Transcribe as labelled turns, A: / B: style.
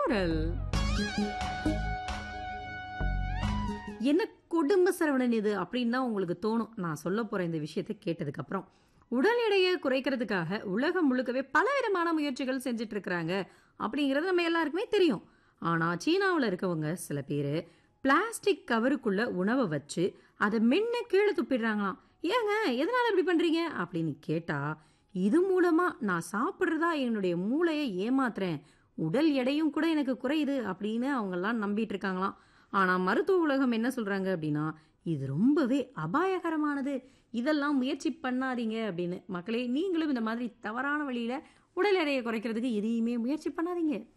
A: சாரல் என்ன கொடுமை சரவணன் இது அப்படின்னு தான் உங்களுக்கு தோணும் நான் சொல்ல போற இந்த விஷயத்தை கேட்டதுக்கு அப்புறம் உடல் எடையை குறைக்கிறதுக்காக உலகம் முழுக்கவே பலவிதமான முயற்சிகள் செஞ்சுட்டு இருக்கிறாங்க அப்படிங்கிறது நம்ம எல்லாருக்குமே தெரியும் ஆனா சீனாவில் இருக்கவங்க சில பேர் பிளாஸ்டிக் கவருக்குள்ள உணவை வச்சு அதை மென்னு கீழே துப்பிடுறாங்களாம் ஏங்க எதனால இப்படி பண்றீங்க அப்படின்னு கேட்டா இது மூலமா நான் சாப்பிட்றதா என்னுடைய மூளையை ஏமாத்துறேன் உடல் எடையும் கூட எனக்கு குறையுது அப்படின்னு அவங்கெல்லாம் நம்பிட்டு இருக்காங்களாம் ஆனா மருத்துவ உலகம் என்ன சொல்றாங்க அப்படின்னா இது ரொம்பவே அபாயகரமானது இதெல்லாம் முயற்சி பண்ணாதீங்க அப்படின்னு மக்களே நீங்களும் இந்த மாதிரி தவறான வழியில உடல் எடையை குறைக்கிறதுக்கு எதையுமே முயற்சி பண்ணாதீங்க